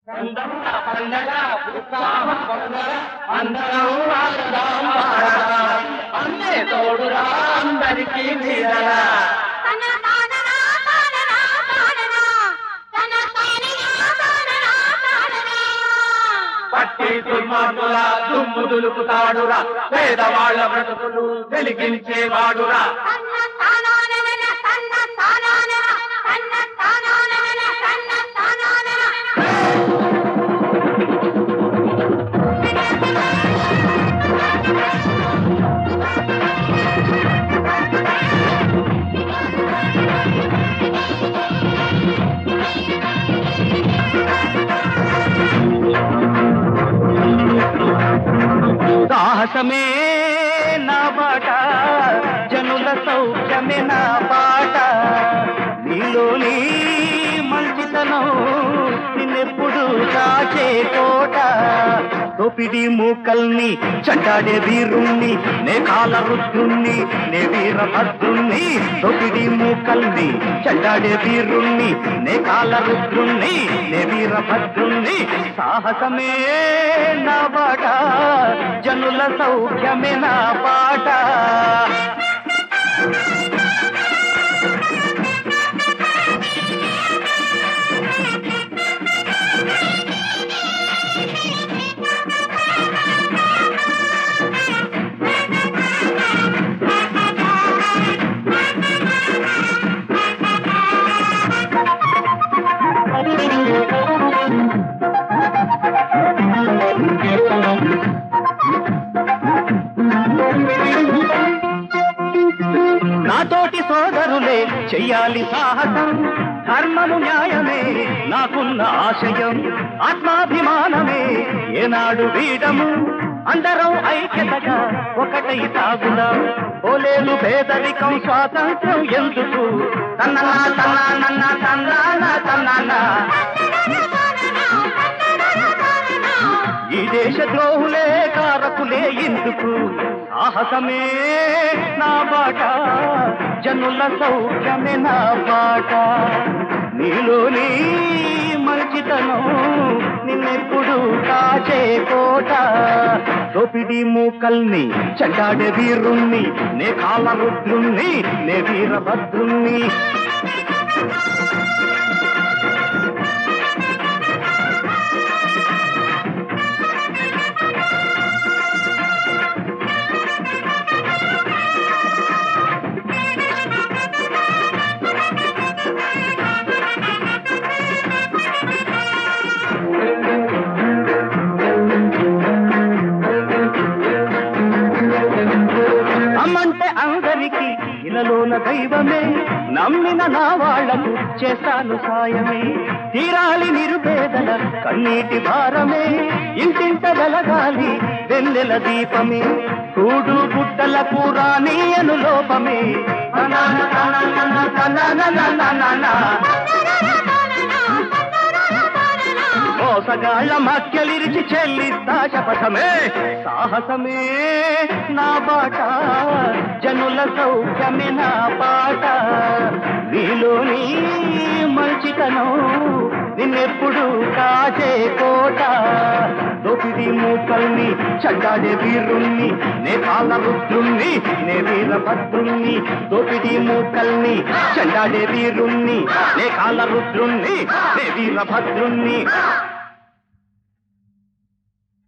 అన్నే తోడురా అందరికీ నీడరా తన తాననా తాననా తాననా తన తాననా తాననా తాననా పట్టి దుర్మార్గుల దుమ్ము దులుపుతాడురా పేదవాళ్ళ బ్రతుకులు వెలిగించేవాడురా తన్న తానానన తన్న తానానన తన్న తానానన తన్న తానానన సాహసమే నా బాట జనుల సౌఖ్యమే నా బాట నీలోని మంచితనం నిన్నెప్పుడు కాచే కోట తోపిడి మూకల్ని చంటాడే వీరుణ్ణి నే కాల రుద్రుణ్ణి నే వీరభద్రుణ్ణి తోపిడి మూకల్ని చంటాడే వీరుణ్ణి నే కాల రుద్రుణ్ణి నే వీరభద్రుణ్ణి సాహసమే నా బాట జనుల సౌఖ్యమే నా పాట నాతోటి సోదరులే చెయ్యాలి సాహసం ధర్మము న్యాయమే నాకున్న ఆశయం ఆత్మాభిమానమే ఏనాడు వీడము అందరం ఐక్యతగా ఒకటై సాగుదాం ఓలేలు పేదరికం స్వాతంత్రం ఎందుకు తన్ననా తన్నా నన్న తన్నాన తన్నానా ఈ దేశ ద్రోహులే కారకులే ఎందుకు సాహసమే నా బాట జనుల సౌఖ్యమే నా బాట నీలోని మంచితనం నిన్నెప్పుడు కాచే కోట దోపిడి మూకల్ని చెడ్డాడే వీరుణ్ణి నే కాల రుద్రుణ్ణి నే వీరభద్రుణ్ణి అమ్మంటే అందరికి ఇలలోన దైవమే నమ్మిన నా వాళ్లకు చేస్తాను సాయమే తీరాలి నిరుపేదల కన్నీటి భారమే ఇంటింట వెలగాలి వెన్నెల దీపమే కూడు గుట్టలకు రాని అను లోపమే తనన తనన తనన తనన మోసగాళ్ళ మక్కెలిరిచి చెల్లిస్తా శపథమే సాహసమే నా బాట జనుల సౌఖ్యమే నా పాట నీలోని మంచితనం నిన్నెప్పుడు కాచే కోట దోపిడి మూకల్ని చడ్డాడే వీరుణ్ణి నే కాల రుద్రుణ్ణి నే వీరభద్రుణ్ణి దోపిడి మూకల్ని చండాడే వీరుణ్ణి నే కాల రుద్రుణ్ణి నే వీరభద్రుణ్ణి